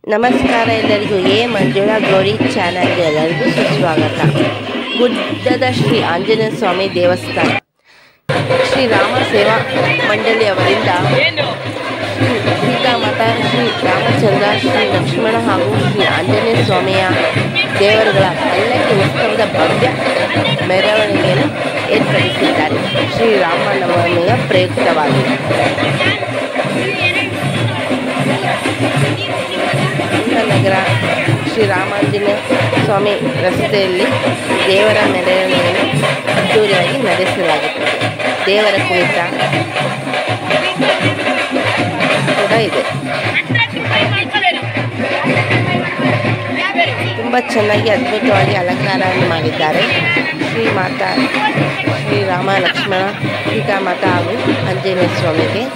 ನಮಸ್ಕಾರ ಎಲ್ಲರಿಗೂ ಎ ಮಂಜುಳಾ ಗೌರಿ ಚಾನಲ್ಗೆ ಎಲ್ಲರಿಗೂ ಸುಸ್ವಾಗತ ಗುಡ್ಡದ ಶ್ರೀ ಆಂಜನೇಯ ಸ್ವಾಮಿ ದೇವಸ್ಥಾನ ಶ್ರೀ ರಾಮ ಸೇವಾ ಮಂಡಳಿಯವರಿಂದ ಶ್ರೀ ಸೀತಾಮಾತ ಶ್ರೀ ರಾಮಚಂದ್ರ ಶ್ರೀ ಲಕ್ಷ್ಮಣ ಹಾಗೂ ಶ್ರೀ ಆಂಜನೇಯ ಸ್ವಾಮಿಯ ದೇವರುಗಳ ಪಲ್ಲಕ್ಕಿ ಉತ್ಸವದ ಭವ್ಯ ಮೆರವಣಿಗೆಯನ್ನು ಏರ್ಪಡಿಸಿದ್ದಾರೆ ಶ್ರೀರಾಮನವಮಿಯ ಪ್ರಯುಕ್ತವಾಗಿ ನಗರ ಶ್ರೀರಾಮಾಂಜನೇಯ ಸ್ವಾಮಿ ರಸ್ತೆಯಲ್ಲಿ ದೇವರ ಮೆರವಣಿಗೆಯನ್ನು ಅದ್ದೂರಿಯಾಗಿ ನಡೆಸಲಾಗುತ್ತದೆ ದೇವರ ಕುಣಿತ ಕೂಡ ಇದೆ ತುಂಬ ಚೆನ್ನಾಗಿ ಅದ್ಭುತವಾಗಿ ಅಲಂಕಾರವನ್ನು ಮಾಡಿದ್ದಾರೆ ಶ್ರೀ ಮಾತಾ ಶ್ರೀರಾಮ ಲಕ್ಷ್ಮಣ ಸೀತಾಮಾತಾ ಹಾಗೂ ಆಂಜನೇಯ ಸ್ವಾಮಿಗೆ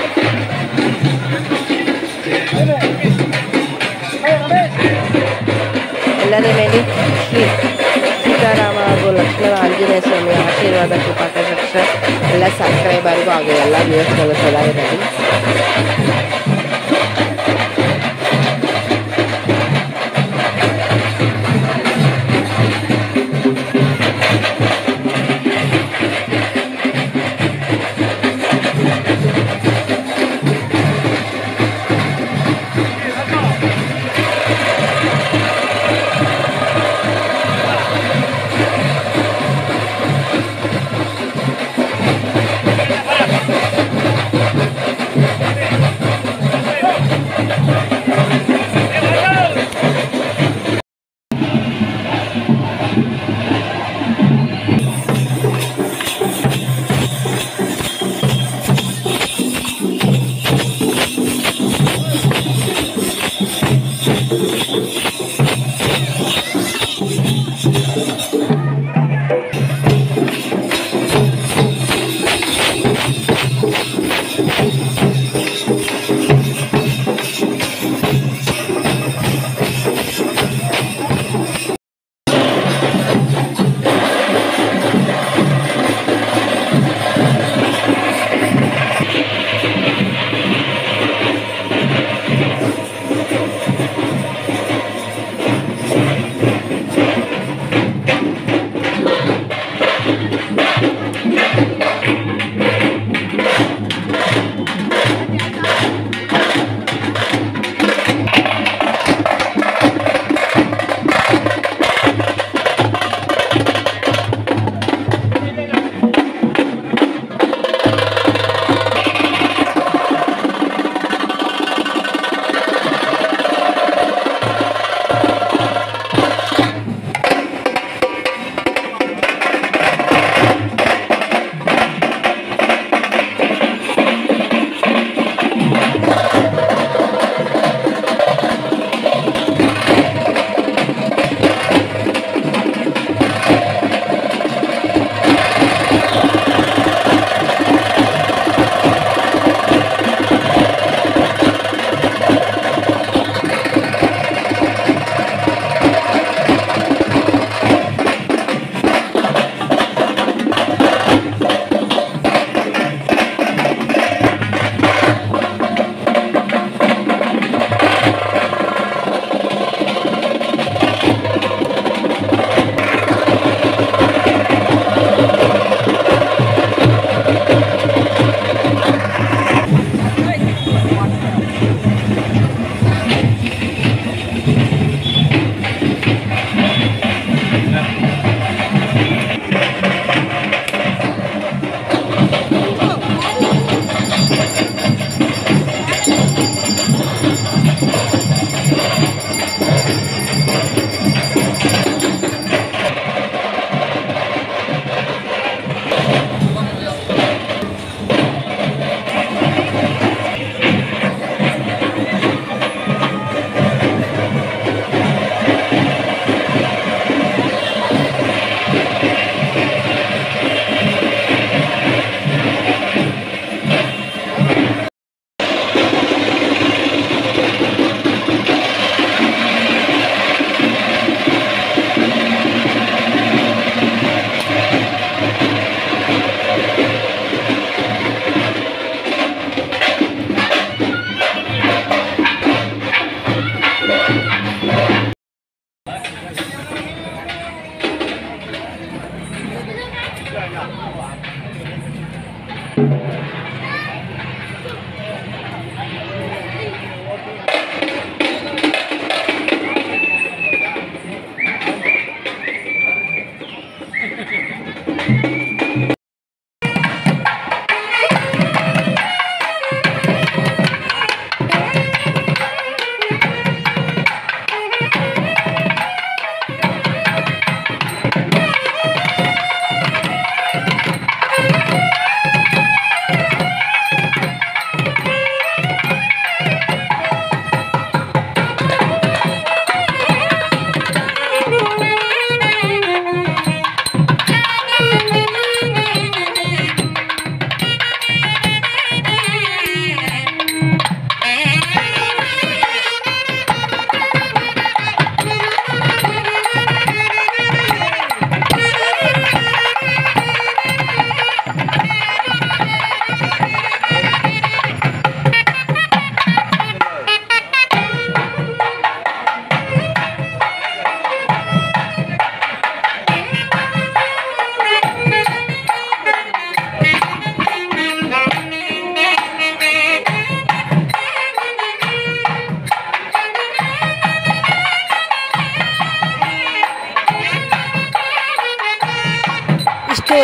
ಎಲ್ಲರ ಮೇಲೆ ಶ್ರೀ ಸೀತಾರಾಮ ಹಾಗೂ ಲಕ್ಷ್ಮಣ ಆಂಜನೇಯ ಸ್ವಾಮಿಯ ಆಶೀರ್ವಾದ ಕೃಪಾಕಟಾಕ್ಷ ಎಲ್ಲ ಸಬ್ಸ್ಕ್ರೈಬರ್ಗೂ ಹಾಗೂ ಎಲ್ಲ ವ್ಯೂವರ್ಸ್ಗಳು ಸದಾ ಇರಲಿ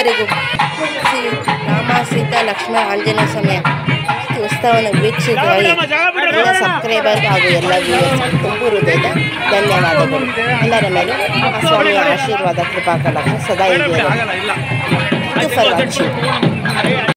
ಇದುವರೆಗೂ ಶ್ರೀ ರಾಮ ಸೀತಾ ಲಕ್ಷ್ಮಣ ಆಂಜನೇಯ ಸ್ವಾಮಿಯ ಈ ಉತ್ಸವವನ್ನು ವೀಕ್ಷಿಸುವಲ್ಲಿ ಎಲ್ಲ ಸಬ್ಸ್ಕ್ರೈಬರ್ ಹಾಗೂ ಎಲ್ಲ ವ್ಯೂವರ್ಸ್ ತುಂಬು ಹೃದಯದ ಧನ್ಯವಾದಗಳು ಎಲ್ಲರ ಮೇಲೂ ಆ ಸ್ವಾಮಿಯ ಆಶೀರ್ವಾದ ಕೃಪಾ ಕಟಾಕ್ಷ ಸದಾ ಇದೆ ಫಾರ್ ವಾಚಿಂಗ್